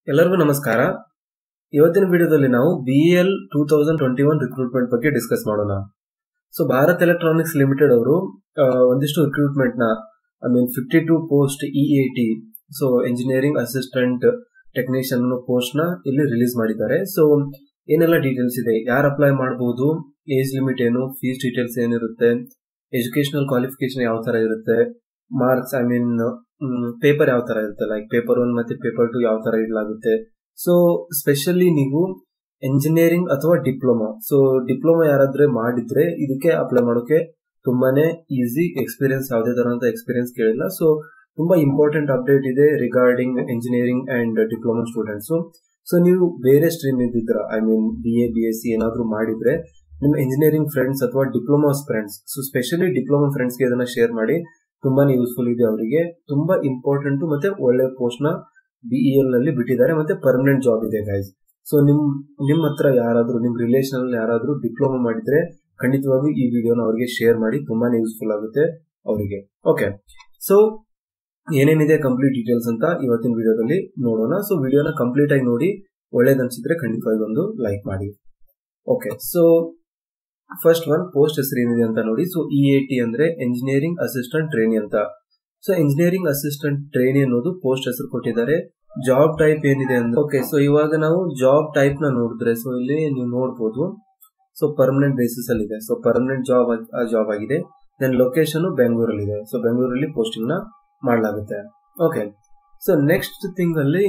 ಎಲ್ಲರಿಗೂ ನಮಸ್ಕಾರ ಇವತ್ತಿನ ವಿಡಿಯೋದಲ್ಲಿ ನಾವು B L two thousand twenty one recruitment ಬಗ್ಗೆ ಡಿಸ್ಕಸ್ ಮಾಡೋಣ ಸೊ ಭಾರತ್ ಎಲೆಕ್ಟ್ರಾನಿಕ್ಸ್ ಲಿಮಿಟೆಡ್ ಅವರು ಆ, ಒಂದಿಷ್ಟು ರಿಕ್ರೂಟ್ಮೆಂಟ್ ನ I mean fifty two post E A T so engineering assistant technician post ನ ಇಲ್ಲಿ ರಿಲೀಸ್ ಮಾಡಿದ್ದಾರೆ ಸೊ ಏನೆಲ್ಲ ಡೀಟೇಲ್ಸ್ ಇದೆ ಯಾರು ಅಪ್ಲೈ ಮಾಡಬಹುದು ಏಜ್ ಲಿಮಿಟ್ ಏನು ಫೀಸ್ ಡೀಟೇಲ್ಸ್ ಏನಿರುತ್ತೆ ಎಜುಕೇಶನಲ್ ಕ್ವಾಲಿಫಿಕೇಶನ್ ಯಾವ ತರ ಇರುತ್ತೆ ಮಾರ್ಕ್ಸ್ ಐ ಮೀನ್ ಪೇಪರ್ ಯಾವ ತರ ಇರುತ್ತೆ ಲೈಕ್ ಪೇಪರ್ ಒನ್ ಮತ್ತೆ ಪೇಪರ್ ಟು ಯಾವ ತರ ಇಡಲಾಗುತ್ತೆ ಸೊ ಸ್ಪೆಷಲಿ ನೀವು ಎಂಜಿನಿಯರಿಂಗ್ ಅಥವಾ ಡಿಪ್ಲೊಮಾ ಸೊ ಡಿಪ್ಲೊಮಾ ಯಾರಾದ್ರೆ ಮಾಡಿದ್ರೆ ಇದಕ್ಕೆ ಅಪ್ಲೈ ಮಾಡೋಕೆ ತುಂಬಾನೇ ಈಸಿ ಎಕ್ಸ್ಪೀರಿಯನ್ಸ್ ಯಾವುದೇ ತರಹಂತ ಎಕ್ಸ್ಪೀರಿಯನ್ಸ್ ಕೇಳಿಲ್ಲ ಸೊ ತುಂಬಾ ಇಂಪಾರ್ಟೆಂಟ್ ಅಪ್ಡೇಟ್ ಇದೆ regarding engineering and diploma students so ನೀವು ಬೇರೆ ಸ್ಟ್ರೀಮ್ ಇದ್ದಿದ್ರ I mean B A B S C ಏನಾದ್ರು ಮಾಡಿದ್ರೆ ನಿಮ್ಮ ಎಂಜಿನಿಯರಿಂಗ್ ಫ್ರೆಂಡ್ಸ್ ಅಥವಾ diplomas friends so specially diploma ಫ್ರೆಂಡ್ಸ್ಗೆ ಇದನ್ನ ಶೇರ್ ಮಾಡಿ ತುಂಬಾನೇ ಯೂಸ್ಫುಲ್ ಇದೆ ಅವರಿಗೆ ತುಂಬಾ ಇಂಪಾರ್ಟೆಂಟ್ ಮತ್ತೆ ಒಳ್ಳೆ ಪೋಸ್ಟ್ ನ ಬಿಇಎಲ್ ನಲ್ಲಿ ಬಿಟ್ಟಿದ್ದಾರೆ ಮತ್ತೆ ಪರ್ಮನೆಂಟ್ ಜಾಬ್ ಇದೆ ಗೈಸ್ ಸೊ ನಿಮ್ ನಿಮ್ ಹತ್ರ ಯಾರಾದ್ರೂ ನಿಮ್ ರಿಲೇಷನ್ ಅಲ್ಲಿ ಯಾರಾದ್ರೂ ಡಿಪ್ಲೊಮಾ ಮಾಡಿದ್ರೆ ಖಂಡಿತವಾಗಿ ಈ ವಿಡಿಯೋನ ಅವರಿಗೆ ಶೇರ್ ಮಾಡಿ ತುಂಬಾನೇ ಯೂಸ್ಫುಲ್ ಆಗುತ್ತೆ ಅವರಿಗೆ ಓಕೆ ಸೊ ಏನೇನಿದೆ ಕಂಪ್ಲೀಟ್ ಡೀಟೇಲ್ಸ್ ಅಂತ ಇವತ್ತಿನ ವಿಡಿಯೋದಲ್ಲಿ ನೋಡೋಣ ಸೊ ವಿಡಿಯೋನ ಕಂಪ್ಲೀಟ್ ಆಗಿ ನೋಡಿ ಒಳ್ಳೇದನ್ಸಿದ್ರೆ ಖಂಡಿತವಾಗಿ ಒಂದು ಲೈಕ್ ಮಾಡಿ okay so first one post ಹೆಸರು ಏನಿದೆ ಅಂತ ನೋಡಿ ಸೊ ಇ ಎ ಟಿ ಅಂದ್ರೆ ಎಂಜಿನಿಯರಿಂಗ್ ಅಸಿಸ್ಟೆಂಟ್ ಟ್ರೈನಿ ಅಂತ ಸೊ ಇಂಜಿನಿಯರಿಂಗ್ ಅಸಿಸ್ಟೆಂಟ್ ಟ್ರೈನಿ ಅನ್ನೋದು ಪೋಸ್ಟ್ ಹೆಸರು ಕೊಟ್ಟಿದ್ದಾರೆ ಜಾಬ್ ಟೈಪ್ ಏನಿದೆ ಅಂದ್ರೆ ಓಕೆ ಸೊ ಇವಾಗ ನಾವು ಜಾಬ್ ಟೈಪ್ ನ ನೋಡಿದ್ರೆ ಸೊ ಇಲ್ಲಿ ನೀವು ನೋಡಬಹುದು ಸೊ ಪರ್ಮನೆಂಟ್ ಬೇಸಿಸ್ ಅಲ್ಲಿ ಇದೆ ಸೊ ಪರ್ಮನೆಂಟ್ ಜಾಬ್ ಜಾಬ್ ಆಗಿದೆ ದೆನ್ ಲೊಕೇಶನ್ ಬೆಂಗಳೂರಲ್ಲಿ ಇದೆ ಸೊ ಬೆಂಗಳೂರಲ್ಲಿ ಪೋಸ್ಟಿಂಗ್ ನ ಮಾಡಲಾಗುತ್ತೆ ಓಕೆ ಸೊ ನೆಕ್ಸ್ಟ್ ಥಿಂಗ್ ಅಲ್ಲಿ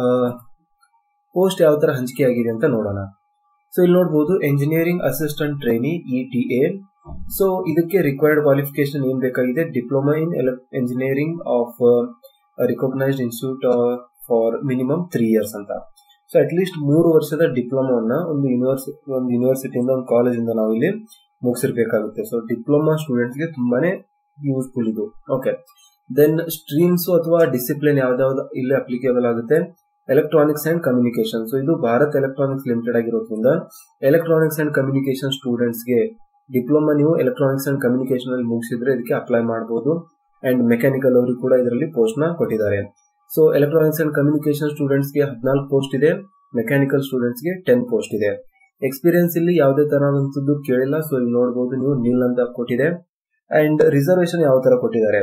ಪೋಸ್ಟ್ ಯಾವ ತರ ಹಂಚಿಕೆ ಆಗಿದೆ ಅಂತ ನೋಡೋಣ ಸೊ ಇಲ್ಲಿ ನೋಡಬಹುದು engineering assistant trainee E T A so ಇದಕ್ಕೆ ರಿಕ್ವೈರ್ಡ್ ಕ್ವಾಲಿಫಿಕೇಶನ್ ಏನ್ ಬೇಕಾಗಿದೆ diploma in engineering of recognised institute for minimum three years ಅಂತ ಸೊ ಅಟ್ ಲೀಸ್ಟ್ ಮೂರು ವರ್ಷದ ಡಿಪ್ಲೊಮಾವನ್ನ ಒಂದು ಯೂನಿವರ್ಸಿ ಒಂದು ಯೂನಿವರ್ಸಿಟಿಯಿಂದ ಒಂದು ಕಾಲೇಜಿಂದ ನಾವು ಇಲ್ಲಿ ಮುಗಿಸಿರ್ಬೇಕಾಗುತ್ತೆ ಸೊ ಡಿಪ್ಲೊಮಾ ಸ್ಟೂಡೆಂಟ್ಸ್ಗೆ ತುಂಬಾನೇ ಯೂಸ್ಫುಲ್ ಇದು ಓಕೆ ದೆನ್ ಸ್ಟ್ರೀಮ್ಸ್ ಅಥವಾ ಡಿಸಿಪ್ಲಿನ್ ಯಾವ್ದಾವ್ದು ಇಲ್ಲಿ ಅಪ್ಲಿಕೇಬಲ್ ಆಗುತ್ತೆ ಎಲೆಕ್ಟ್ರಾನಿಕ್ಸ್ ಅಂಡ್ ಕಮ್ಯುನಿಕೇಶನ್ ಸೊ ಇದು ಭಾರತ್ ಎಲೆಕ್ಟ್ರಾನಿಕ್ಸ್ ಲಿಮಿಟೆಡ್ ಆಗಿರೋದ್ರಿಂದ ಎಲೆಕ್ಟ್ರಾನಿಕ್ಸ್ ಅಂಡ್ ಕಮ್ಯುನಿಕೇಶನ್ ಸ್ಟೂಡೆಂಟ್ಸ್ಗೆ ಡಿಪ್ಲೊಮಾ ನೀವು ಎಲೆಕ್ಟ್ರಾನಿಕ್ಸ್ ಅಂಡ್ ಕಮ್ಯುನಿಕೇಶನ್ ಅಲ್ಲಿ ಮುಗಿಸಿದ್ರೆ ಇದಕ್ಕೆ ಅಪ್ಲೈ ಮಾಡಬಹುದು ಅಂಡ್ ಮೆಕ್ಯಾನಿಕಲ್ ಅವರು ಕೂಡ ಇದರಲ್ಲಿ ಪೋಸ್ಟ್ ನ ಕೊಟ್ಟಿದ್ದಾರೆ ಸೊ ಎಲೆಕ್ಟ್ರಾನಿಕ್ಸ್ ಅಂಡ್ ಕಮ್ಯುನಿಕೇಶನ್ ಸ್ಟೂಡೆಂಟ್ಸ್ಗೆ ಹದಿನಾಲ್ಕು ಪೋಸ್ಟ್ ಇದೆ ಮೆಕ್ಯಾನಿಕಲ್ ಸ್ಟೂಡೆಂಟ್ಸ್ಗೆ ಟೆನ್ ಪೋಸ್ಟ್ ಇದೆ ಎಕ್ಸ್ಪೀರಿಯನ್ಸ್ ಇಲ್ಲಿ ಯಾವುದೇ ತರಹದಂತದ್ದು ಕೇಳಿಲ್ಲ ಸೊ ಇಲ್ಲಿ ನೋಡಬಹುದು ನೀವು ನಿಲ್ ಅಂತ ಕೊಟ್ಟಿದೆ ಅಂಡ್ ರಿಸರ್ವೇಶನ್ ಯಾವ ತರ ಕೊಟ್ಟಿದ್ದಾರೆ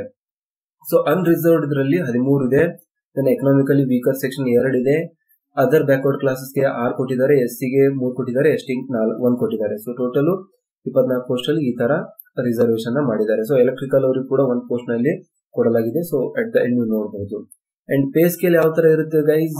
ಸೊ ಅನ್ರಿಸರ್ವ್ಡ್ ಇದರಲ್ಲಿ ಹದಿಮೂರು ಇದೆ ದೆನ್ ಎಕನಾಮಿಕಲಿ ವೀಕರ್ ಸೆಕ್ಷನ್ ಎರಡು ಇದೆ ಅದರ್ ಬ್ಯಾಕ್ವರ್ಡ್ ಕ್ಲಾಸಸ್ಗೆ ಆರು ಕೊಟ್ಟಿದ್ದಾರೆ ಎಸ್ ಸಿಗೆ ಮೂರು ಕೊಟ್ಟಿದ್ದಾರೆ ಎಸ್ ಟಿ ಒಂದ್ ಕೊಟ್ಟಿದ್ದಾರೆ ಸೊ ಟೋಟಲ್ ಇಪ್ಪತ್ನಾಲ್ಕು ಪೋಸ್ಟ್ ಅಲ್ಲಿ ಈ ತರ ರಿಸರ್ವೇಶನ್ ಮಾಡಿದ್ದಾರೆ ಸೊ ಎಲೆಕ್ಟ್ರಿಕಲ್ ಅವರಿಗೆ ಕೂಡ ಒಂದು ಪೋಸ್ಟ್ ನಲ್ಲಿ ಕೊಡಲಾಗಿದೆ ಸೊ ಅಟ್ ದ ಎಂಡ್ ನೀವು ನೋಡಬಹುದು ಅಂಡ್ ಪೇ ಸ್ಕೇಲ್ ಯಾವ ತರ ಇರುತ್ತೆ ಗೈಸ್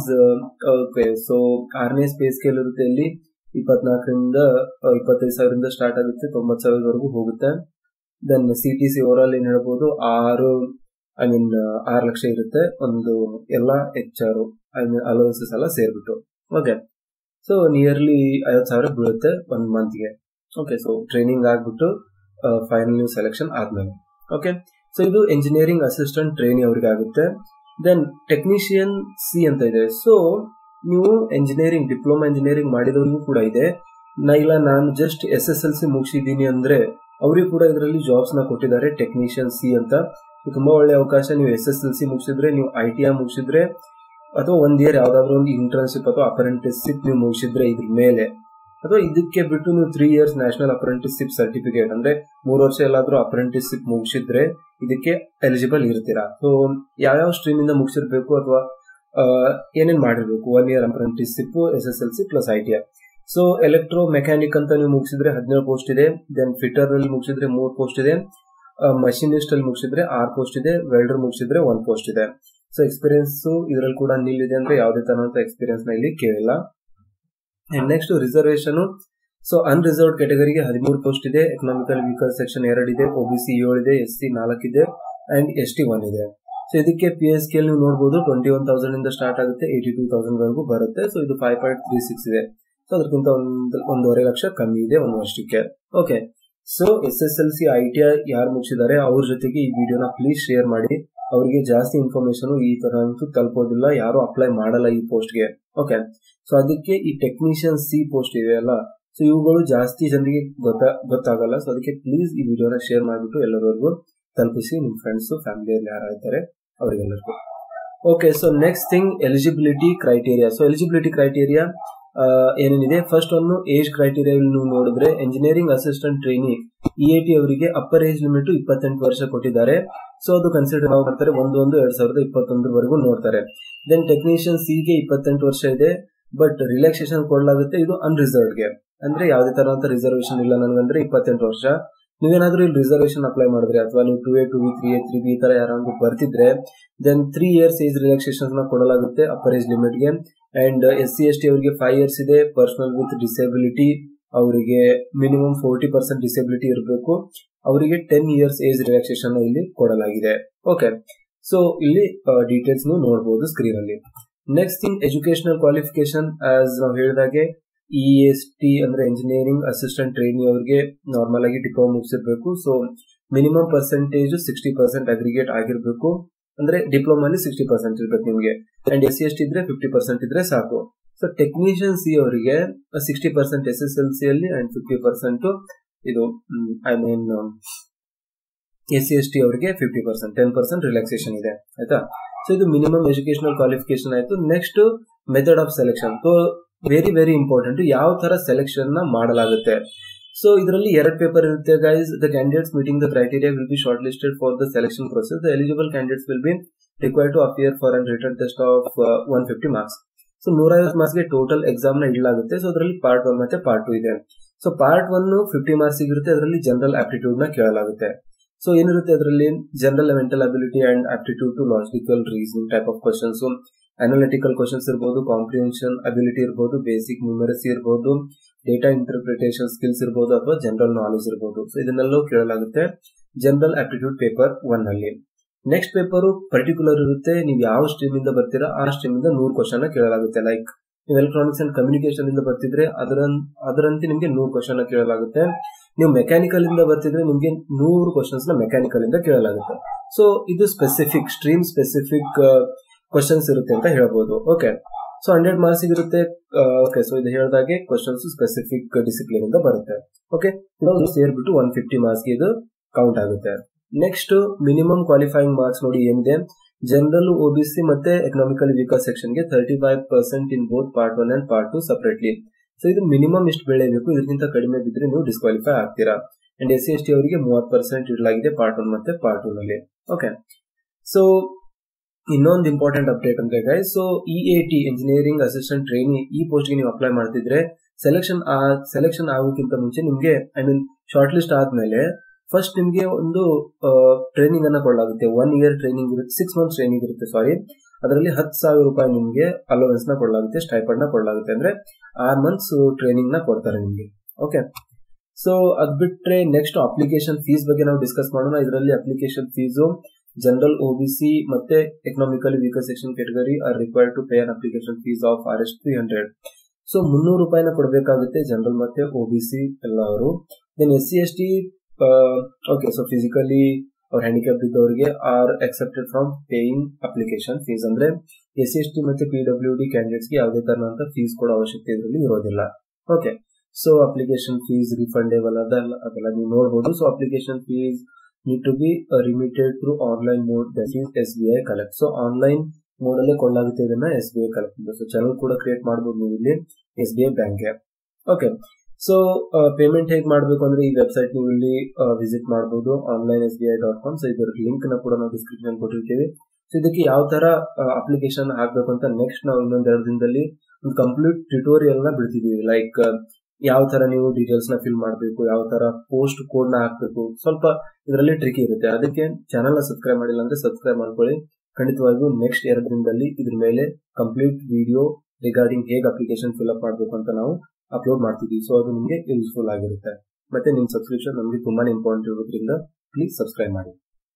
ಓಕೆ ಸೊ ಆರನೇ ಪೇ ಸ್ಕೇಲ್ ಇರುತ್ತೆ ಇಲ್ಲಿ ಇಪ್ಪತ್ನಾಲ್ಕರಿಂದ ಇಪ್ಪತ್ತೈದು ಸಾವಿರದಿಂದ ಸ್ಟಾರ್ಟ್ ಆಗುತ್ತೆ ತೊಂಬತ್ತು ಸಾವಿರದವರೆಗೂ ಹೋಗುತ್ತೆ then C T C overall ಏನ್ ಹೇಳ್ಬೋದು ಆರು ಐ ಮೀನ್ ಆರು ಲಕ್ಷ ಇರುತ್ತೆ ಒಂದು ಎಲ್ಲ H R I mean allowances ಎಲ್ಲ ಸೇರ್ಬಿಟ್ಟು ಓಕೆ ಸೊ ನಿಯರ್ಲಿ ಐವತ್ತು ಸಾವಿರ ಬೀಳುತ್ತೆ ಒನ್ ಮಂತ್ಗೆ ಓಕೆ ಸೊ ಟ್ರೈನಿಂಗ್ ಆಗ್ಬಿಟ್ಟು ಫೈನಲ್ ನೀವು ಸೆಲೆಕ್ಷನ್ ಆದ್ಮೇಲೆ ಓಕೆ ಸೊ ಇದು ಎಂಜಿನಿಯರಿಂಗ್ ಅಸಿಸ್ಟೆಂಟ್ ಟ್ರೈನಿ ಅವ್ರಿಗೆ ಆಗುತ್ತೆ ದೆನ್ ಟೆಕ್ನಿಷಿಯನ್ ಸಿ ಅಂತ ಇದೆ ಸೊ ನೀವು ಎಂಜಿನಿಯರಿಂಗ್ ಡಿಪ್ಲೊಮಾ ಇಂಜಿನಿಯರಿಂಗ್ ಮಾಡಿದವರಿಗೂ ಕೂಡ ಇದೆ ನಾ ಇಲ್ಲ ನಾನು just S S L C ಮುಗಿಸಿದ್ದೀನಿ ಅಂದ್ರೆ ಅವರಿಗೂ ಕೂಡ ಇದರಲ್ಲಿ ಜಾಬ್ಸ್ ನ ಕೊಟ್ಟಿದ್ದಾರೆ ಟೆಕ್ನಿಷಿಯನ್ ಸಿ ಅಂತ ಇದು ತುಂಬಾ ಒಳ್ಳೆ ಅವಕಾಶ ನೀವು ಎಸ್ ಎಸ್ ಎಲ್ ಸಿ ಮುಗಿಸಿದ್ರೆ ನೀವು ಐ ಟಿ ಐ ಮುಗಿಸಿದ್ರೆ ಅಥವಾ ಒಂದ್ ಇಯರ್ ಯಾವ್ದಾದ್ರು ಒಂದು ಇಂಟರ್ನ್ಶಿಪ್ ಅಥವಾ ಅಪ್ರೆಂಟಿಸ್ಶಿಪ್ ನೀವು ಮುಗಿಸಿದ್ರೆ ಇದ್ರ ಮೇಲೆ ಅಥವಾ ಇದಕ್ಕೆ ಬಿಟ್ಟು ನೀವು three years national apprenticeship certificate ಅಂದ್ರೆ ಮೂರು ವರ್ಷ ಎಲ್ಲಾದ್ರೂ ಅಪ್ರೆಂಟಿಸ್ಶಿಪ್ ಮುಗಿಸಿದ್ರೆ ಇದಕ್ಕೆ ಎಲಿಜಿಬಲ್ ಇರ್ತೀರಾ ಸೊ ಯಾವ್ಯಾವ ಸ್ಟ್ರೀಮ್ ಇಂದ ಮುಗಿಸಿರ್ಬೇಕು ಅಥವಾ ಏನೇನ್ ಮಾಡಿರ್ಬೇಕು one year apprenticeship S S L C plus I T I so electro mechanic ಅಂತ ನೀವು ಮುಗಿಸಿದ್ರೆ ಹದಿನೇಳು ಪೋಸ್ಟ್ ಇದೆ ದೆನ್ ಫಿಟರ್ ಅಲ್ಲಿ ಮುಗಿಸಿದ್ರೆ ಮೂರು ಪೋಸ್ಟ್ ಇದೆ ಮಷಿನಿಸ್ಟ್ ಅಲ್ಲಿ ಮುಗಿಸಿದ್ರೆ ಆರು ಪೋಸ್ಟ್ ಇದೆ ವೆಲ್ಡರ್ ಮುಗಿಸಿದ್ರೆ ಒಂದ್ ಪೋಸ್ಟ್ ಇದೆ ಸೊ ಎಕ್ಸ್ಪೀರಿಯನ್ಸ್ ಇದರಲ್ಲಿ ಕೂಡ ನಿಲ್ ಇದೆ ಅಂದ್ರೆ ಯಾವುದೇ ತರಹದ ಎಕ್ಸ್ಪೀರಿಯನ್ಸ್ ನ ಇಲ್ಲಿ ಕೇಳಿಲ್ಲ and next reservation so unreserved ಕೆಟಗರಿಗೆ ಹದಿಮೂರು ಪೋಸ್ಟ್ ಇದೆ ಎಕನಾಮಿಕಲ್ ವೀಕರ್ ಸೆಕ್ಷನ್ ಎರಡು ಇದೆ ಒಬಿಸಿ ಏಳು ಇದೆ ಎಸ್ ಸಿ ನಾಲ್ಕು ಇದೆ ಅಂಡ್ ಎಸ್ ಟಿ ಒನ್ ಇದೆ ಸೊ ಇದಕ್ಕೆ ಪಿ ಎಸ್ ಕೆ ನೀವು ನೋಡಬಹುದು ಟ್ವೆಂಟಿ ಒನ್ ತೌಸಂಡ್ ಇಂದ ಸ್ಟಾರ್ಟ್ ಆಗುತ್ತೆ ಏಯ್ಟಿ ಟೂ ತೌಸಂಡ್ ವರೆಗೂ ಬರುತ್ತೆ ಸೊ ಇದು ಫೈವ್ ಪಾಯಿಂಟ್ ತ್ರೀ ಸಿಕ್ಸ್ ಇದೆ ಸೊ ಅದಕ್ಕಿಂತ ಒಂದು ಒಂದೂವರೆ ಲಕ್ಷ ಕಮ್ಮಿ ಇದೆ ಒಂದು ವರ್ಷಕ್ಕೆ okay so S S L C I T I ಯಾರು ಮುಗಿಸಿದ್ದಾರೆ ಅವ್ರ ಜೊತೆಗೆ ಈ ವಿಡಿಯೋನ ಪ್ಲೀಸ್ ಶೇರ್ ಮಾಡಿ ಅವರಿಗೆ ಜಾಸ್ತಿ ಇನ್ಫಾರ್ಮೇಶನ್ ಈ ತರ ಅಂತೂ ತಲುಪೋದಿಲ್ಲ ಯಾರು ಅಪ್ಲೈ ಮಾಡಲ್ಲ ಈ ಪೋಸ್ಟ್ಗೆ ಓಕೆ ಸೊ ಅದಕ್ಕೆ ಈ ಟೆಕ್ನಿಷಿಯನ್ ಸಿ ಪೋಸ್ಟ್ ಇದೆಯಲ್ಲ ಸೊ ಇವುಗಳು ಜಾಸ್ತಿ ಜನರಿಗೆ ಗೊತ್ತಾ ಗೊತ್ತಾಗಲ್ಲ ಸೊ ಅದಕ್ಕೆ ಪ್ಲೀಸ್ ಈ ವಿಡಿಯೋನ ಶೇರ್ ಮಾಡಿಬಿಟ್ಟು ಎಲ್ಲರಿಗೂ ತಲುಪಿಸಿ ನಿಮ್ಮ ಫ್ರೆಂಡ್ಸ್ ಫ್ಯಾಮಿಲಿಯಲ್ಲಿ ಯಾರು ಇದ್ದಾರೆ ಅವರಿಗೆಲ್ಲರಿಗೂ okay so next thing eligibility criteria so eligibility criteria ಏನೇನಿದೆ ಫಸ್ಟ್ ಒಂದು ಏಜ್ ಕ್ರೈಟೇರಿಯಾ ನೀವು ನೋಡಿದ್ರೆ engineering assistant trainee E I T ಅವರಿಗೆ ಅಪ್ಪರ್ ಏಜ್ ಲಿಮಿಟ್ ಇಪ್ಪತ್ತೆಂಟು ವರ್ಷ ಕೊಟ್ಟಿದ್ದಾರೆ ಸೊ ಅದು ಕನ್ಸಿಡರ್ ಮಾಡ್ತಾರೆ ಒಂದು ಒಂದು ಎರಡ್ ಸಾವಿರದ ಇಪ್ಪತ್ತೊಂದರವರೆಗೂ ನೋಡ್ತಾರೆ ದೆನ್ ಟೆಕ್ನಿಷಿಯನ್ ಸಿ ಗೆ ಇಪ್ಪತ್ತೆಂಟು ವರ್ಷ ಇದೆ ಬಟ್ ರಿಲ್ಯಾಕ್ಸೇಷನ್ ಕೊಡಲಾಗುತ್ತೆ ಇದು ಅನ್ರಿಸರ್ವ್ಡ್ಗೆ ಅಂದ್ರೆ ಯಾವುದೇ ತರಹಂತ ರಿಸರ್ವೇಶನ್ ಇಲ್ಲ ನನಗಂದ್ರೆ ಇಪ್ಪತ್ತೆಂಟು ವರ್ಷ ನೀವೇನಾದ್ರೂ ಇಲ್ಲಿ ರಿಸರ್ವೇಶನ್ ಅಪ್ಲೈ ಮಾಡಿದ್ರೆ ಅಥವಾ ನೀವು two A two V three A three B ಈ ತರ ಯಾರಾದ್ರೂ ಬರ್ತಿದ್ರೆ then three years age relaxation ಕೊಡಲಾಗುತ್ತೆ ಅಪ್ಪರ್ ಏಜ್ ಲಿಮಿಟ್ಗೆ and S C S T ಅವರಿಗೆ ಫೈವ್ ಇಯರ್ಸ್ ಇದೆ ಪರ್ಸನಲ್ ವಿತ್ ಡಿಸೇಬಿಲಿಟಿ ಅವರಿಗೆ ಮಿನಿಮಮ್ ಫೋರ್ಟಿ ಪರ್ಸೆಂಟ್ ಡಿಸೇಬಿಲಿಟಿ ಇರಬೇಕು ಅವರಿಗೆ ಟೆನ್ ಇಯರ್ಸ್ ಏಜ್ ರಿಲ್ಯಾಕ್ಸೇಷನ್ ಇಲ್ಲಿ ಕೊಡಲಾಗಿದೆ ಓಕೆ ಸೊ ಇಲ್ಲಿ ಡೀಟೇಲ್ಸ್ ನೀವು ನೋಡಬಹುದು ಸ್ಕ್ರೀನ್ ಅಲ್ಲಿ next thing educational qualification as ನಾವು ಹೇಳಿದಾಗೆ ಇ ಎಸ್ ಟಿ ಅಂದ್ರೆ ಇಂಜಿನಿಯರಿಂಗ್ ಅಸಿಸ್ಟೆಂಟ್ ಟ್ರೈನಿ ಅವರಿಗೆ ನಾರ್ಮಲ್ ಆಗಿ ಡಿಪ್ಲೊಮಾ ಮುಗಿಸಿರ್ಬೇಕು so minimum percentage sixty percent aggregate ಆಗಿರ್ಬೇಕು ಅಂದ್ರೆ ಡಿಪ್ಲೊಮಲ್ಲಿ ಸಿಕ್ಸ್ಟಿ ಪರ್ಸೆಂಟ್ ಇರ್ಬೇಕು ನಿಮಗೆ and S C S T ಇದ್ರೆ ಫಿಫ್ಟಿ ಪರ್ಸೆಂಟ್ ಇದ್ರೆ ಸಾಕು ಸೊ ಟೆಕ್ನಿಷಿಯನ್ ಸಿ ಅವರಿಗೆ sixty percent S S L C ಅಲ್ಲಿ ಅಂಡ್ ಫಿಫ್ಟಿ ಪರ್ಸೆಂಟ್ ಇದು I mean S C S T ಅವರಿಗೆ fifty percent ten percent relaxation ಇದೆ ಆಯ್ತಾ ಸೊ ಇದು ಮಿನಿಮಮ್ ಎಜುಕೇಶನಲ್ ಕ್ವಾಲಿಫಿಕೇಶನ್ ಆಯ್ತು next method of selection so very very important ಯಾವ ತರ selection ನ ಮಾಡಲಾಗುತ್ತೆ ಸೊ ಇದರಲ್ಲಿ ಎರಡು ಪೇಪರ್ ಇರುತ್ತೆ guys the candidates meeting the criteria will be shortlisted for the selection process the eligible candidates will be require to appear for and return test of one fifty marks so ನೂರೈವತ್ತು ಮಾರ್ಕ್ಸ್ಗೆ total exam ನ ಇಡಲಾಗುತ್ತೆ so ಅದರಲ್ಲಿ part one ಮತ್ತೆ part two ಇದೆ so part one fifty marks ಇರುತ್ತೆ ಅದರಲ್ಲಿ general aptitude ನ ಕೇಳಲಾಗುತ್ತೆ ಸೊ ಏನಿರುತ್ತೆ ಅದರಲ್ಲಿ general mental ability and aptitude to logical reasoning type of questions analytical questions ಇರ್ಬೋದು ಕಾಂಪ್ರಿಹೆನ್ಷನ್ ಅಬಿಲಿಟಿ ಇರ್ಬೋದು ಬೇಸಿಕ್ ನ್ಯೂಮರಸಿ ಇರ್ಬೋದು ಡೇಟಾ ಇಂಟರ್ಪ್ರಿಟೇಷನ್ ಸ್ಕಿಲ್ಸ್ ಇರ್ಬೋದು ಅಥವಾ ಜನರಲ್ ನಾಲೆಜ್ ಇರ್ಬೋದು ಸೊ ಇದನ್ನೆಲ್ಲವೂ ಕೇಳಲಾಗುತ್ತೆ ಜನರಲ್ ಆಪ್ಟಿಟ್ಯೂಡ್ ಪೇಪರ್ ಒನ್ ಅಲ್ಲಿ ನೆಕ್ಸ್ಟ್ ಪೇಪರ್ ಪರ್ಟಿಕ್ಯುಲರ್ ಇರುತ್ತೆ ನೀವು ಯಾವ ಸ್ಟ್ರೀಮ್ ಇಂದ ಬರ್ತೀರಾ ಆ ಸ್ಟ್ರೀಮ್ ಇಂದ ನೂರು ಕ್ವಶನ್ ಕೇಳಲಾಗುತ್ತೆ ಲೈಕ್ ನೀವು ಎಲೆಕ್ಟ್ರಾನಿಕ್ಸ್ ಅಂಡ್ ಕಮ್ಯುನಿಕೇಶನ್ ಇಂದ ಬರ್ತಿದ್ರೆ ಅದರ ಅದರಂತೆ ನಿಮಗೆ ನೂರು ಕ್ವಶನ್ ಕೇಳಲಾಗುತ್ತೆ ನೀವು ಮೆಕ್ಯಾನಿಕಲ್ ಇಂದ ಬರ್ತಿದ್ರೆ ನಿಮಗೆ ನೂರು ಕ್ವಶನ್ಸ್ ನ ಮೆಕ್ಯಾನಿಕಲ್ ಇಂದ ಕೇಳಲಾಗುತ್ತೆ ಸೊ ಇದು ಸ್ಪೆಸಿಫಿಕ್ ಸ್ಟ್ರೀಮ್ ಸ್ಪೆಸಿಫಿಕ್ ಕ್ವಶನ್ಸ್ ಇರುತ್ತೆ ಅಂತ ಹೇಳ್ಬೋದು ಓಕೆ ಸೊ ಹಂಡ್ರೆಡ್ ಮಾರ್ಕ್ಸ್ ಇರುತ್ತೆ ಓಕೆ ಸೊ ಇದು ಹೇಳಿದಾಗೆ ಕ್ವಶನ್ಸ್ ಸ್ಪೆಸಿಫಿಕ್ ಡಿಸಿಪ್ಲಿನ್ ಇಂದ ಬರುತ್ತೆ ಓಕೆ ಸೇರ್ಬಿಟ್ಟು ಒನ್ ಫಿಫ್ಟಿ ಮಾರ್ಕ್ಸ್ ಇದು ಕೌಂಟ್ ಆಗುತ್ತೆ ನೆಕ್ಸ್ಟ್ ಮಿನಿಮಮ್ ಕ್ವಾಲಿಫೈಯಿಂಗ್ ಮಾರ್ಕ್ಸ್ ನೋಡಿ ಏನಿದೆ ಜನರಲ್ ಒಬಿಸಿ ಮತ್ತೆ ಎಕನಾಮಿಕಲ್ ವೀಕರ್ ಸೆಕ್ಷನ್ ಗೆ thirty five percent in both part one and part two separately so ಇದು ಮಿನಿಮಮ್ ಎಷ್ಟು ಬೆಳೆಯಬೇಕು ಇದಕ್ಕಿಂತ ಕಡಿಮೆ ಬಿದ್ರೆ ನೀವು ಡಿಸ್ಕ್ವಾಲಿಫೈ ಆಗ್ತೀರಾ and S C S T ಅವರಿಗೆ ಮೂವತ್ತು ಪರ್ಸೆಂಟ್ ಇಡಲಾಗಿದೆ ಪಾರ್ಟ್ ಒನ್ ಮತ್ತೆ ಪಾರ್ಟ್ ಟೂ ನಲ್ಲಿ ಓಕೆ ಸೊ ಇನ್ನೊಂದು ಇಂಪಾರ್ಟೆಂಟ್ ಅಪ್ಡೇಟ್ ಅಂದ್ರೆ guys so E A T engineering assistant trainee ಈ ಪೋಸ್ಟ್ ಗೆ ನೀವು ಅಪ್ಲೈ ಮಾಡ್ತಿದ್ರೆ ಸೆಲೆಕ್ಷನ್ ಸೆಲೆಕ್ಷನ್ ಆಗೋಕ್ಕಿಂತ ಮುಂಚೆ ನಿಮ್ಗೆ ಐ ಮೀನ್ ಶಾರ್ಟ್ ಲಿಸ್ಟ್ ಆದ್ಮೇಲೆ ಫಸ್ಟ್ ನಿಮ್ಗೆ ಒಂದು ಟ್ರೈನಿಂಗ್ ಅನ್ನ ಕೊಡಲಾಗುತ್ತೆ ಒನ್ ಇಯರ್ ಟ್ರೈನಿಂಗ್ ಇರುತ್ತೆ ಸಿಕ್ಸ್ ಮಂತ್ಸ್ ಟ್ರೈನಿಂಗ್ ಇರುತ್ತೆ ಸಾರಿ ಅದರಲ್ಲಿ ಹತ್ತು ಸಾವಿರ ರೂಪಾಯಿ ನಿಮ್ಗೆ ಅಲೋವೆನ್ಸ್ ನ ಕೊಡಲಾಗುತ್ತೆ ಸ್ಟೈಪಂಡ್ ನ ಕೊಡಲಾಗುತ್ತೆ ಅಂದ್ರೆ ಆರ್ ಮಂತ್ಸ್ ಟ್ರೈನಿಂಗ್ ನ ಕೊಡ್ತಾರೆ ನಿಮ್ಗೆ ಓಕೆ ಸೊ ಅದ್ ಬಿಟ್ರೆ ನೆಕ್ಸ್ಟ್ ಅಪ್ಲಿಕೇಶನ್ ಫೀಸ್ ಬಗ್ಗೆ ನಾವು ಡಿಸ್ಕಸ್ ಮಾಡೋಣ ಇದರಲ್ಲಿ ಅಪ್ಲಿಕೇಶನ್ ಫೀಸು ಜನರಲ್ ಒಬಿಸಿ ಮತ್ತೆ economically weaker section category are required to pay an application fees of R S three hundred so ಮುನ್ನೂರು ರೂಪಾಯಿನ ಕೊಡಬೇಕಾಗುತ್ತೆ ಜನರಲ್ ಮತ್ತೆ ಒಬಿಸಿ ಎಲ್ಲ ಅವರು then S C S T okay so physically ಅವ್ರ handicap ಇದ್ದವರಿಗೆ are accepted from paying application fees ಅಂದ್ರೆ S C S T ಮತ್ತೆ ಪಿ ಡಬ್ಲ್ಯೂ ಡಿ ಕ್ಯಾಂಡಿಡೇಟ್ಸ್ಗೆ ಯಾವುದೇ ತರನಂತ ಫೀಸ್ ಕೊಡೋ ಅವಶ್ಯಕತೆ ಇದರಲ್ಲಿ ಇರೋದಿಲ್ಲ okay so application fees refundable ಅದೆಲ್ಲ ಅದೆಲ್ಲ ನೀವು ನೋಡಬಹುದು so application fees need to be remitted through online mode that is S B I collect so online mode ಅಲ್ಲೇ ಕೊಳ್ಳಾಗುತ್ತೆ ಇದನ್ನ S B I collect so channel ಕೂಡ ಕ್ರಿಯೇಟ್ ಮಾಡಬಹುದು ನೀವು ಇಲ್ಲಿ ಎಸ್ ಬಿ ಐ ಬ್ಯಾಂಕ್ಗೆ ಓಕೆ ಸೊ ಪೇಮೆಂಟ್ ಹೇಗೆ ಮಾಡಬೇಕು ಅಂದ್ರೆ ಈ ವೆಬ್ಸೈಟ್ ನೀವು ಇಲ್ಲಿ ವಿಸಿಟ್ ಮಾಡಬಹುದು online S B I dot com so ಇದರ ಲಿಂಕ್ ನ ಕೂಡ ನಾವು ಡಿಸ್ಕ್ರಿಪ್ಷನ್ ಕೊಟ್ಟಿರ್ತೀವಿ ಸೊ ಇದಕ್ಕೆ ಯಾವ ತರ ಅಪ್ಲಿಕೇಶನ್ ಹಾಕ್ಬೇಕು ಅಂತ ನೆಕ್ಸ್ಟ್ ನಾವು ಇನ್ನೊಂದ್ ಎರಡು ದಿನದಲ್ಲಿ ಒಂದು ಕಂಪ್ಲೀಟ್ ಟ್ಯೂಟೋರಿಯಲ್ ನ ಬಿಡ್ತಿದೀವಿ ಲೈಕ್ ಯಾವ ತರ ನೀವು ಡೀಟೇಲ್ಸ್ ನ ಫಿಲ್ ಮಾಡಬೇಕು ಯಾವ ತರ ಪೋಸ್ಟ್ ಕೋಡ್ ನ ಹಾಕ್ಬೇಕು ಸ್ವಲ್ಪ ಇದರಲ್ಲಿ ಟ್ರಿಕ್ ಇರುತ್ತೆ ಅದಕ್ಕೆ ಚಾನಲ್ ನ ಸಬ್ಸ್ಕ್ರೈಬ್ ಮಾಡಿಲ್ಲ ಅಂದ್ರೆ ಸಬ್ಸ್ಕ್ರೈಬ್ ಮಾಡ್ಕೊಳ್ಳಿ ಖಂಡಿತವಾಗಿಯೂ ನೆಕ್ಸ್ಟ್ ಎರಡು ದಿನದಲ್ಲಿ ಇದ್ರ ಮೇಲೆ ಕಂಪ್ಲೀಟ್ ವಿಡಿಯೋ ರಿಗಾರ್ಡಿಂಗ್ ಹೇಗೆ ಅಪ್ಲಿಕೇಶನ್ ಫಿಲ್ ಅಪ್ ಮಾಡಬೇಕು ಅಂತ ನಾವು ಅಪ್ಲೋಡ್ ಮಾಡ್ತಿದ್ವಿ ಸೊ ಅದು ನಿಮಗೆ ಯೂಸ್ಫುಲ್ ಆಗಿರುತ್ತೆ ಮತ್ತೆ ನಿಮ್ ಸಬ್ಸ್ಕ್ರಿಪ್ಷನ್ ನಮಗೆ ತುಂಬಾನೇ ಇಂಪಾರ್ಟೆಂಟ್ ಇರೋದ್ರಿಂದ ಪ್ಲೀಸ್ ಸಬ್ಸ್ಕ್ರೈಬ್ ಮಾಡಿ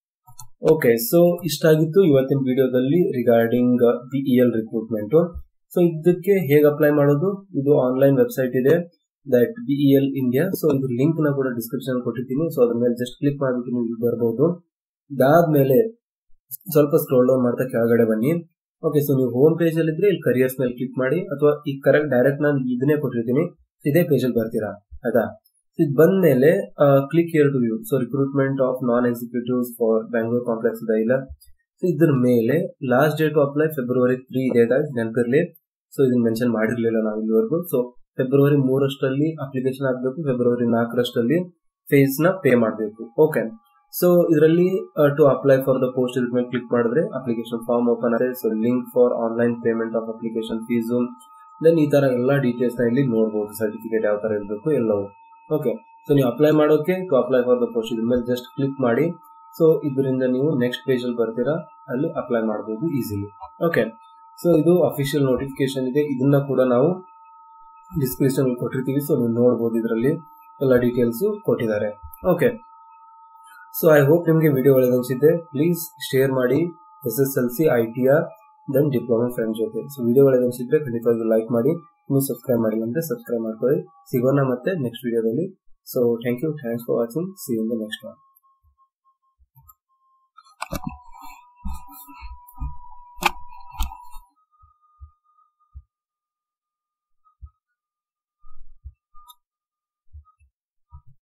ಓಕೆ ಸೊ ಇಷ್ಟಾಗಿತ್ತು ಇವತ್ತಿನ ವಿಡಿಯೋದಲ್ಲಿ regarding B E L recruitment so ಇದಕ್ಕೆ ಹೇಗೆ ಅಪ್ಲೈ ಮಾಡೋದು ಇದು ಆನ್ಲೈನ್ ವೆಬ್ಸೈಟ್ ಇದೆ that B E L India so ಇದು ಲಿಂಕ್ ನ ಕೂಡ ಡಿಸ್ಕ್ರಿಪ್ಷನ್ ಕೊಟ್ಟಿದ್ದೀನಿ ಸೊ ಅದ್ರ ಮೇಲೆ ಜಸ್ಟ್ ಕ್ಲಿಕ್ ಮಾಡ್ಬಿಟ್ಟು ನೀವು ಇಲ್ಲಿ ಬರ್ಬೋದು ಇದಾದ್ಮೇಲೆ ಸ್ವಲ್ಪ ಸ್ಕ್ರೋಲ್ ಡೌನ್ ಮಾಡ್ತಾ ಕೆಳಗಡೆ ಬನ್ನಿ ಓಕೆ ಸೊ ನೀವು ಹೋಮ್ ಪೇಜ್ ಅಲ್ಲಿ ಇದ್ರೆ ಇಲ್ಲಿ ಕರಿಯರ್ಸ್ ಮೇಲೆ ಕ್ಲಿಕ್ ಮಾಡಿ ಅಥವಾ ಈ ಕರೆಕ್ಟ್ ಡೈರೆಕ್ಟ್ ನಾನು ಇದನ್ನೇ ಕೊಟ್ಟಿರ್ತೀನಿ ಇದೇ ಪೇಜ್ ಅಲ್ಲಿ ಬರ್ತೀರಾ ಆಯ್ತಾ ಇದು ಬಂದ್ಮೇಲೆ click here to view so recruitment of non executives for Bangalore complex ಇದೆ ಇಲ್ಲ ಸೊ ಇದ್ರ ಮೇಲೆ last date to apply February three ಇದೆ ಗೈಸ್ ನೆನಪಿರ್ಲಿ ಸೊ ಇದನ್ನ ಮೆನ್ಷನ್ ಮಾಡಿರ್ಲಿಲ್ಲ ನಾವು ಇಲ್ಲಿವರೆಗೂ ಸೊ ಫೆಬ್ರವರಿ ಮೂರಷ್ಟರಲ್ಲಿ ಅಪ್ಲಿಕೇಶನ್ ಹಾಕಬೇಕು ಫೆಬ್ರವರಿ ನಾಲ್ಕರಷ್ಟಲ್ಲಿ ಫೀಸ್ ನ ಪೇ ಮಾಡಬೇಕು ಓಕೆ ಸೊ ಇದರಲ್ಲಿ to apply for the post ಇದ್ರ ಮೇಲೆ ಕ್ಲಿಕ್ ಮಾಡಿದ್ರೆ ಅಪ್ಲಿಕೇಶನ್ ಫಾರ್ಮ್ ಓಪನ್ ಆಗಿದೆ so link for online payment of application fees then ಈ ತರ ಎಲ್ಲ ಡೀಟೇಲ್ಸ್ ನ ಇಲ್ಲಿ ನೋಡಬಹುದು ಸರ್ಟಿಫಿಕೇಟ್ ಯಾವ ತರ ಇರಬೇಕು ಎಲ್ಲವೂ ಓಕೆ ಸೊ ನೀವು ಅಪ್ಲೈ ಮಾಡೋಕೆ to apply for the post ಇದ್ರ ಮೇಲೆ ಜಸ್ಟ್ ಕ್ಲಿಕ್ ಮಾಡಿ ಸೊ ಇದರಿಂದ ನೀವು ನೆಕ್ಸ್ಟ್ ಪೇಜ್ ಅಲ್ಲಿ ಬರ್ತೀರಾ ಅಲ್ಲಿ ಅಪ್ಲೈ ಮಾಡಬಹುದು ಈಸಿಲಿ ಓಕೆ ಸೊ ಇದು ಅಫಿಷಿಯಲ್ ನೋಟಿಫಿಕೇಶನ್ ಇದೆ ಇದನ್ನ ಕೂಡ ನಾವು ಡಿಸ್ಕ್ರಿಪ್ಷನ್ ಕೊಟ್ಟಿರ್ತೀವಿ ಸೊ ನೀವು ನೋಡಬಹುದು ಇದರಲ್ಲಿ ಎಲ್ಲ ಡೀಟೇಲ್ಸ್ ಕೊಟ್ಟಿದ್ದಾರೆ ಓಕೆ ಸೊ ಐ ಹೋಪ್ ನಿಮಗೆ ವಿಡಿಯೋ ಒಳ್ಳೆದನ್ಸಿದ್ದೆ ಪ್ಲೀಸ್ ಶೇರ್ ಮಾಡಿ S S L C I T R then diploma friend ಜೊತೆ ಸೊ ವಿಡಿಯೋ ಒಳ್ಳೆದನ್ಸಿದ್ರೆ ಖಂಡಿತವಾಗಿ ಲೈಕ್ ಮಾಡಿ ನೀವು ಸಬ್ಸ್ಕ್ರೈಬ್ ಮಾಡಿಲ್ಲ ಅಂದ್ರೆ ಸಬ್ಸ್ಕ್ರೈಬ್ ಮಾಡ್ಕೊಳ್ಳಿ ಸಿಗೋಣ ಮತ್ತೆ ನೆಕ್ಸ್ಟ್ ವಿಡಿಯೋದಲ್ಲಿ so thank you thanks for watching see in the next one